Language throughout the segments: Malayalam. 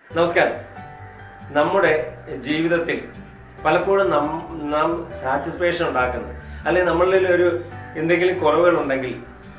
നമസ്കാരം നമ്മുടെ ജീവിതത്തിൽ പലപ്പോഴും നം നാം സാറ്റിസ്ഫാക്ഷൻ ഉണ്ടാക്കുന്നത് അല്ലെങ്കിൽ നമ്മളിൽ ഒരു എന്തെങ്കിലും കുറവുകളുണ്ടെങ്കിൽ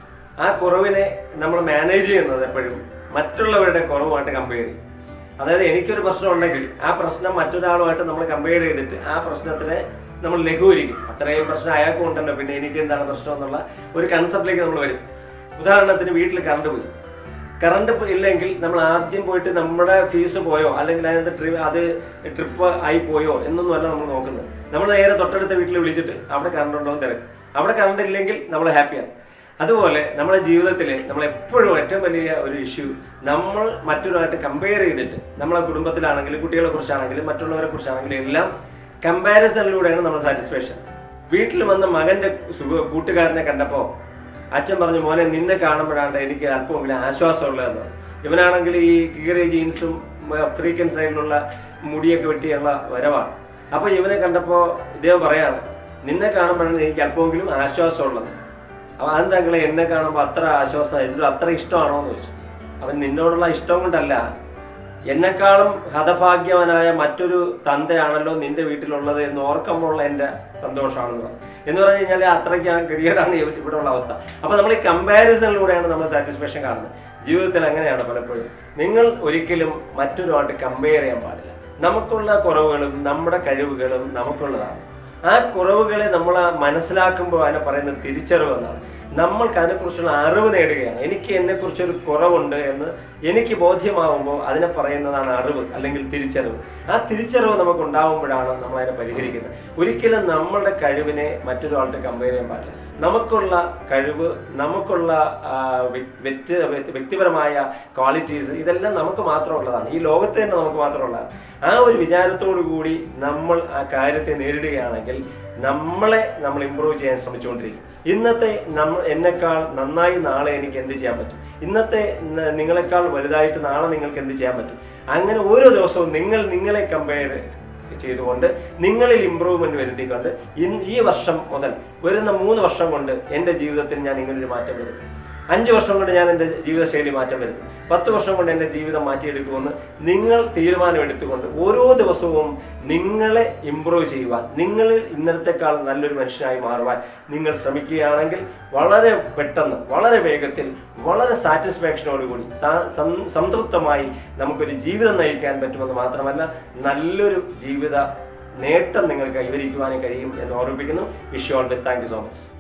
ആ കുറവിനെ നമ്മൾ മാനേജ് ചെയ്യുന്നത് എപ്പോഴും മറ്റുള്ളവരുടെ കുറവുമായിട്ട് കമ്പയർ ചെയ്യും അതായത് എനിക്കൊരു പ്രശ്നം ഉണ്ടെങ്കിൽ ആ പ്രശ്നം മറ്റൊരാളുമായിട്ട് നമ്മൾ കമ്പയർ ചെയ്തിട്ട് ആ പ്രശ്നത്തിനെ നമ്മൾ ലഘൂകരിക്കും അത്രയും പ്രശ്നം അയാൾക്കും ഉണ്ടല്ലോ പിന്നെ എനിക്ക് എന്താണ് പ്രശ്നം എന്നുള്ള ഒരു കൺസെപ്റ്റിലേക്ക് നമ്മൾ വരും ഉദാഹരണത്തിന് വീട്ടിൽ കറണ്ട് പോയി കറണ്ട് ഇല്ലെങ്കിൽ നമ്മൾ ആദ്യം പോയിട്ട് നമ്മുടെ ഫീസ് പോയോ അല്ലെങ്കിൽ അതിനകത്ത് ട്രി അത് ട്രിപ്പ് ആയി പോയോ എന്നൊന്നും അല്ല നമ്മൾ നോക്കുന്നത് നമ്മൾ നേരെ തൊട്ടടുത്ത വീട്ടിൽ വിളിച്ചിട്ട് അവിടെ കറണ്ട് ഉണ്ടോ എന്ന് തിരക്കും അവിടെ കറണ്ട് ഇല്ലെങ്കിൽ നമ്മൾ ഹാപ്പിയാണ് അതുപോലെ നമ്മുടെ ജീവിതത്തിൽ നമ്മൾ എപ്പോഴും ഏറ്റവും വലിയ ഒരു ഇഷ്യൂ നമ്മൾ മറ്റൊരായിട്ട് കമ്പയർ ചെയ്തിട്ട് നമ്മളെ കുടുംബത്തിലാണെങ്കിലും കുട്ടികളെ കുറിച്ചാണെങ്കിലും മറ്റുള്ളവരെ കുറിച്ചാണെങ്കിലും എല്ലാം കമ്പാരിസണിലൂടെയാണ് നമ്മൾ സാറ്റിസ്ഫാക്ഷൻ വീട്ടിൽ വന്ന മകന്റെ സുഖ കൂട്ടുകാരനെ കണ്ടപ്പോൾ അച്ഛൻ പറഞ്ഞു മോനെ നിന്നെ കാണുമ്പോഴാണ് എനിക്ക് അല്പമെങ്കിലും ആശ്വാസമുള്ളതെന്ന് ഇവനാണെങ്കിൽ ഈ കീറിയ ജീൻസും ആഫ്രിക്കൻ സൈഡിലുള്ള മുടിയൊക്കെ വെട്ടിയുള്ള വരവാണ് അപ്പൊ ഇവനെ കണ്ടപ്പോൾ ഇദ്ദേഹം പറയാണ് നിന്നെ കാണുമ്പോഴാണ് എനിക്ക് അല്പമെങ്കിലും ആശ്വാസമുള്ളത് അപ്പൊ അതെന്താ എന്നെ കാണുമ്പോൾ അത്ര ആശ്വാസം എന്നോട് അത്ര ഇഷ്ടമാണോ എന്ന് ചോദിച്ചു അവൻ നിന്നോടുള്ള ഇഷ്ടം കൊണ്ടല്ല എന്നെക്കാളും ഹതഭാഗ്യവനായ മറ്റൊരു തന്തയാണല്ലോ നിന്റെ വീട്ടിലുള്ളത് എന്ന് ഓർക്കുമ്പോഴുള്ള എൻ്റെ സന്തോഷമാണെന്ന് പറഞ്ഞു എന്ന് പറഞ്ഞു കഴിഞ്ഞാൽ അത്രയ്ക്ക് ഗതികേടാണ് ഇവ- ഇവിടെയുള്ള അവസ്ഥ അപ്പൊ നമ്മൾ ഈ കമ്പാരിസണിലൂടെയാണ് നമ്മൾ സാറ്റിസ്ഫാക്ഷൻ കാണുന്നത് ജീവിതത്തിൽ അങ്ങനെയാണ് പലപ്പോഴും നിങ്ങൾ ഒരിക്കലും മറ്റൊരുമായിട്ട് കമ്പയർ ചെയ്യാൻ പാടില്ല നമുക്കുള്ള കുറവുകളും നമ്മുടെ കഴിവുകളും നമുക്കുള്ളതാണ് ആ കുറവുകളെ നമ്മൾ മനസ്സിലാക്കുമ്പോൾ അതിനെ പറയുന്നത് തിരിച്ചറിവ് എന്നാണ് നമ്മൾക്ക് അതിനെക്കുറിച്ചുള്ള അറിവ് നേടുകയാണ് എനിക്ക് എന്നെക്കുറിച്ചൊരു കുറവുണ്ട് എന്ന് എനിക്ക് ബോധ്യമാവുമ്പോൾ അതിനെ പറയുന്നതാണ് അറിവ് അല്ലെങ്കിൽ തിരിച്ചറിവ് ആ തിരിച്ചറിവ് നമുക്ക് ഉണ്ടാവുമ്പോഴാണ് നമ്മൾ അതിനെ പരിഹരിക്കുന്നത് ഒരിക്കലും നമ്മളുടെ കഴിവിനെ മറ്റൊരാളുടെ കമ്പയർ ചെയ്യാൻ പാടില്ല നമുക്കുള്ള കഴിവ് നമുക്കുള്ള ആ, വ്യ- വ്യക്തി വ്യക്തി- വ്യക്തിപരമായ ക്വാളിറ്റീസ് ഇതെല്ലാം നമുക്ക് മാത്രമുള്ളതാണ് ഈ ലോകത്ത് തന്നെ നമുക്ക് മാത്രമുള്ളതാണ് ആ ഒരു വിചാരത്തോടു കൂടി നമ്മൾ ആ കാര്യത്തെ നേരിടുകയാണെങ്കിൽ നമ്മളെ നമ്മൾ ഇമ്പ്രൂവ് ചെയ്യാൻ ശ്രമിച്ചുകൊണ്ടിരിക്കും ഇന്നത്തെ നമ്മൾ എന്നെക്കാൾ നന്നായി നാളെ എനിക്ക് എന്ത് ചെയ്യാൻ പറ്റും ഇന്നത്തെ ന- നിങ്ങളെക്കാൾ വലുതായിട്ട് നാളെ നിങ്ങൾക്ക് എന്ത് ചെയ്യാൻ പറ്റും അങ്ങനെ ഓരോ ദിവസവും നിങ്ങൾ നിങ്ങളെ കമ്പയർ ചെയ്തുകൊണ്ട് നിങ്ങളിൽ ഇമ്പ്രൂവ്മെന്റ് വരുത്തിക്കൊണ്ട് ഇൻ- ഈ വർഷം മുതൽ വരുന്ന മൂന്ന് വർഷം കൊണ്ട് എൻ്റെ ജീവിതത്തിൽ ഞാൻ ഇങ്ങനൊരു മാറ്റം വരുത്തും അഞ്ച് വർഷം കൊണ്ട് ഞാൻ എൻ്റെ ജീവിതശൈലി മാറ്റം വരുത്തും പത്ത് വർഷം കൊണ്ട് എൻ്റെ ജീവിതം മാറ്റിയെടുക്കുമെന്ന് നിങ്ങൾ തീരുമാനമെടുത്തുകൊണ്ട് ഓരോ ദിവസവും നിങ്ങളെ ഇമ്പ്രൂവ് ചെയ്യുവാൻ നിങ്ങളിൽ ഇന്നലത്തെക്കാൾ നല്ലൊരു മനുഷ്യനായി മാറുവാൻ നിങ്ങൾ ശ്രമിക്കുകയാണെങ്കിൽ വളരെ പെട്ടെന്ന് വളരെ വേഗത്തിൽ വളരെ സാറ്റിസ്ഫാക്ഷനോടുകൂടി സാ- സം- സംതൃപ്തമായി നമുക്കൊരു ജീവിതം നയിക്കാൻ പറ്റുമെന്ന് മാത്രമല്ല നല്ലൊരു ജീവിത നേട്ടം നിങ്ങൾക്ക് കൈവരിക്കുവാനും കഴിയും എന്ന് ഓർമ്മിപ്പിക്കുന്നു wish you all best thank you so much